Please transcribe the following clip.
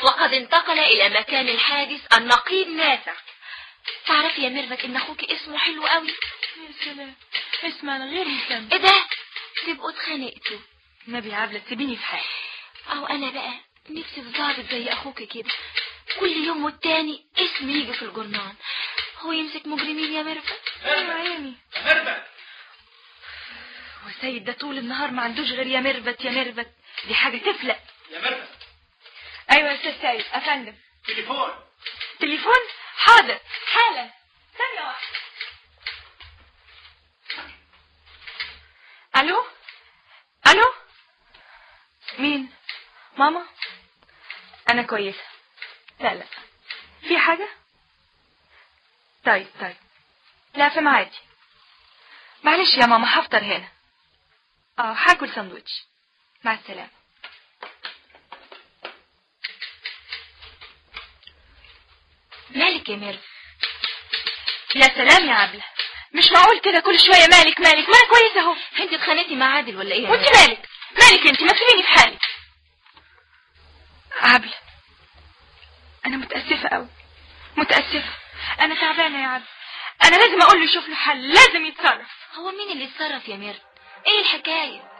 وقد انتقل إلى مكان الحادث النقيب نافع تعرفي يا ميرفت إن أخوك اسمه حلو قوي يا سلام اسمع انا غير مهتم إيه ده تبقوا اتخانقتوا نبي عبلة تسيبيني في حالي أو أنا بقى نفسي في ظابط زي أخوك كده كل يوم والتاني اسم يجي في الجرنان هو يمسك مجرمين يا ميرفت ايوه عيني ميرفت وسيد ده طول النهار ما عندوش غير يا ميرفت يا ميرفت دي حاجة تفلق يا ميرفت ايوه يا استاذ سيد افندم تليفون تليفون حاضر حالا ثانية واحدة الو الو مين ماما انا كويسة لا لا في حاجة طيب طيب لا في معادي معلش يا ماما هفطر هنا اه هاكل ساندوتش مع السلامة مالك يا ميرفت يا سلام يا عبلة مش معقول كده كل شوية مالك مالك ما انا كويسة اهو انت اتخانقتي مع عادل ولا ايه يا وانت ميرفت؟ مالك مالك انت ما تسيبيني في حالي عبلة انا متأسفة قوي متأسفة انا تعبانة يا عبلة انا لازم اقول له يشوف له حل لازم يتصرف هو مين اللي اتصرف يا ميرفت ايه الحكاية